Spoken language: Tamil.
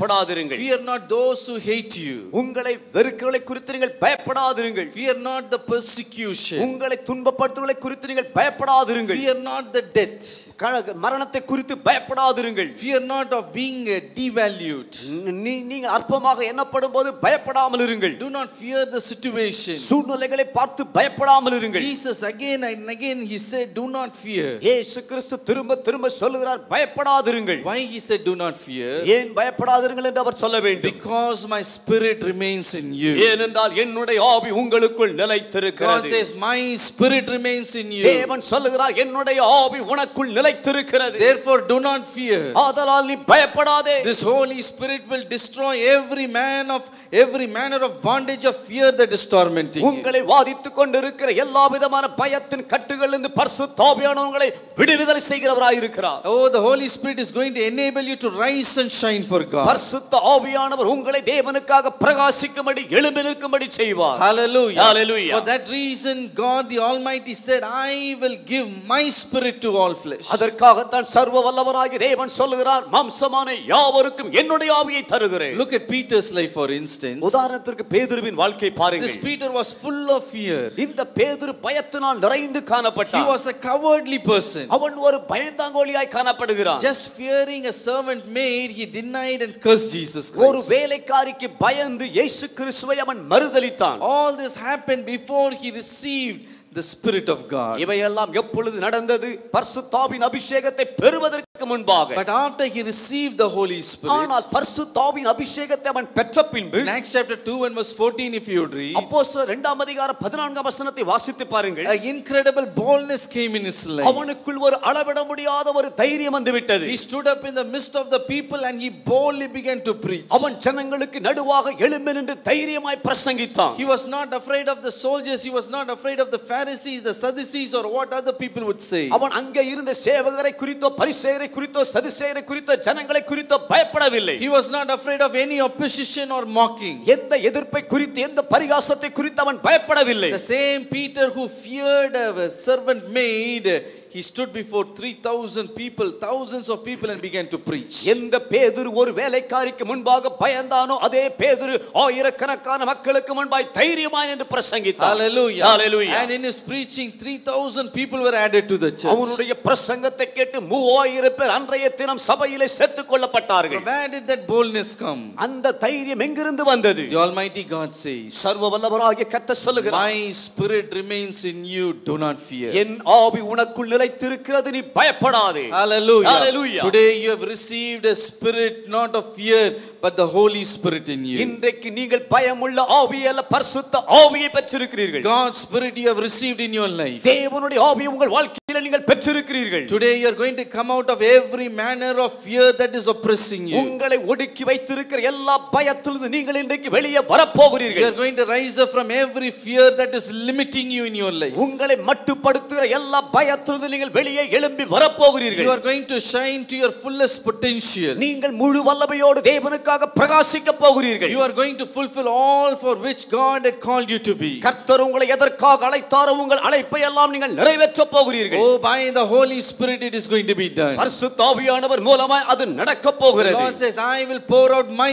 பயப்படாதிருங்கள் Fear not those who hate you. உங்களை வெறுக்கிறவர்களை குறித்து நீங்கள் பயப்படாதிருங்கள் Fear not the persecution. உங்களை துன்பப்படுத்துவர்களை குறித்து நீங்கள் பயப்படாதிருங்கள் Fear not the death. க- மரணத்தை குறித்து பயப்படாதிருங்கள் Fear not of being uh, devalued. நீ- நீங்கள் அற்பமாக எண்ணப்படும் போது பயப்படாமல் இருங்கள் Do not fear the situation. சூழ்நிலைகளை பார்த்து பயப்படாமல் இருங்கள் Jesus again and again he said, Do not fear. இயேசு கிறிஸ்து திரும்ப திரும்ப சொல்லுகிறார் பயப்படாதிருங்கள் Why he said, Do not fear? ஏன் பயப்படாதிருங்கள் என்று அவர் சொல்ல வேண்டும் Because my spirit remains in you. ஏனென்றால் என்னுடைய ஆவி உங்களுக்குள் God நிலைத்திருக்கிறது says, My spirit remains in you. தேவன் சொல்லுகிறார் என்னுடைய ஆவி உனக்குள் நிலைத்திருக்கிறது Therefore, do not fear. ஆதலால் நீ பயப்படாதே This Holy Spirit will destroy every man of every manner of bondage of fear that is tormenting you. உங்களை வாதித்துக் கொண்டிருக்கிற எல்லா விதமான பயத்தின் கட்டுகளிலிருந்து பரிசுத்தாவியானவங்களை விடுதலை செய்கிறவராய் இருக்கிறார் Oh, the Holy Spirit is going to enable you to rise and shine for God. பரிசுத்த ஆவியானவர் உங்களை தேவனுக்காக பிரகாசிக்கும்படி எழும்பி நிற்கும்படி செய்வார் Hallelujah. Hallelujah. For that reason, God the Almighty said, I will give my spirit to all flesh. அதற்காகத்தான் சர்வ வல்லவராகி தேவன் சொல்லுகிறார் மாம்சமான யாவருக்கும் என்னுடைய ஆவியை தருகிறேன் Look at Peter's life, for instance. உதாரணத்திற்கு பேதுருவின் வாழ்க்கை This பாருங்கள் Peter was full of fear. இந்த பேதுரு பயத்தினால் நிறைந்து He காணப்பட்டான் was a cowardly person. அவன் ஒரு பயந்தாங்கோலியாய் காணப்படுகிறான் Just fearing a servant maid, he denied and cursed Jesus ஒரு Christ. வேலைக்காரிக்கு பயந்து இயேசு கிறிஸ்துவை அவன் மறுதலித்தான் All this happened before he received the Spirit of God. இவையெல்லாம் எப்பொழுது நடந்தது பரிசுத்தாவின் அபிஷேகத்தை பெறுவதற்கு முன்பாக But after he received the Holy Spirit, ஆனால் பரிசுத்தாவின் அபிஷேகத்தை அவன் பெற்ற பின்பு in Acts chapter 2 and verse 14, if you would read, அப்போஸ்தலர் இரண்டாம் அதிகாரம் பதினான்காம் வசனத்தை வாசித்து பாருங்கள் an incredible boldness came in his life. அவனுக்குள் ஒரு அளவிட முடியாத ஒரு தைரியம் வந்து விட்டது He stood up in the midst of the people and he boldly began to preach. அவன் ஜனங்களுக்கு நடுவாக எழும்பி நின்று தைரியமாய் பிரசங்கித்தான் He was not afraid of the soldiers, he was not afraid of the Pharisees, the Sadducees, or what other people would say. அவன் அங்கே இருந்த சேவகரை குறித்தோ பரிசேயரை குறித்தோ சதுசேயரை குறித்தோ ஜனங்களை குறித்தோ பயப்படவில்லை He was not afraid of any opposition or mocking. எந்த எதிர்ப்பை குறித்து எந்த பரிகாசத்தை குறித்து அவன் பயப்படவில்லை The same Peter who feared a servant maid, he stood before 3,000 people, thousands of people, and began to preach. எந்த பேதுரு ஒரு வேலைக்காரிக்கு முன்பாக பயந்தானோ அதே பேதுரு ஆயிரக்கணக்கான மக்களுக்கு முன்பாய் தைரியமாய் என்று பிரசங்கித்தார் Hallelujah. Hallelujah. And in his preaching, 3,000 people were added to the church. அவனுடைய பிரசங்கத்தை கேட்டு மூவாயிரம் பேர் அன்றைய தினம் சபையிலே சேர்த்துக் கொள்ளப்பட்டார்கள் Where did that boldness come? அந்த தைரியம் எங்கிருந்து வந்தது The Almighty God says, சர்வ வல்லவராகிய கத்த சொல்லுகிறார் My spirit remains in you, do not fear. என் ஆவி உனக்குள் நிலைத்திருக்கிறது நீ பயப்படாதே Hallelujah. Hallelujah. Today you have received a spirit not of fear, but the Holy Spirit in you. இன்றைக்கு நீங்கள் பயமுள்ள ஆவி அல்ல பரிசுத்த ஆவியை பெற்றிருக்கிறீர்கள் God's spirit you have received in your life. தேவனுடைய ஆவியை உங்கள் வாழ்க்கையில நீங்கள் பெற்றிருக்கிறீர்கள் Today you are going to come out of every manner of fear that is oppressing you. உங்களை ஒடுக்கி வைத்திருக்கிற எல்லா பயத்திலிருந்து நீங்கள் இன்றைக்கு வெளியே You வரப்போகிறீர்கள் are going to rise up from every fear that is limiting you in your life. உங்களை மட்டுப்படுத்துகிற எல்லா பயத்திலிருந்து நீங்கள் வெளியே எழும்பி You வரப்போகிறீர்கள் are going to shine to your fullest potential. நீங்கள் முழு வல்லமையோடு தேவனுக்காக பிரகாசிக்க போகிறீர்கள் You are going to fulfill all for which God had called you to be. கர்த்தர் உங்களை எதற்காக அழைத்தாரோ உங்கள் அழைப்பை எல்லாம் நீங்கள் நிறைவேற்ற போகிறீர்கள் Oh, by the Holy Spirit it is going to be done. பரிசுத்த ஆவியானவர் மூலமாய் அது நடக்க The போகிறது Lord says, I will pour out my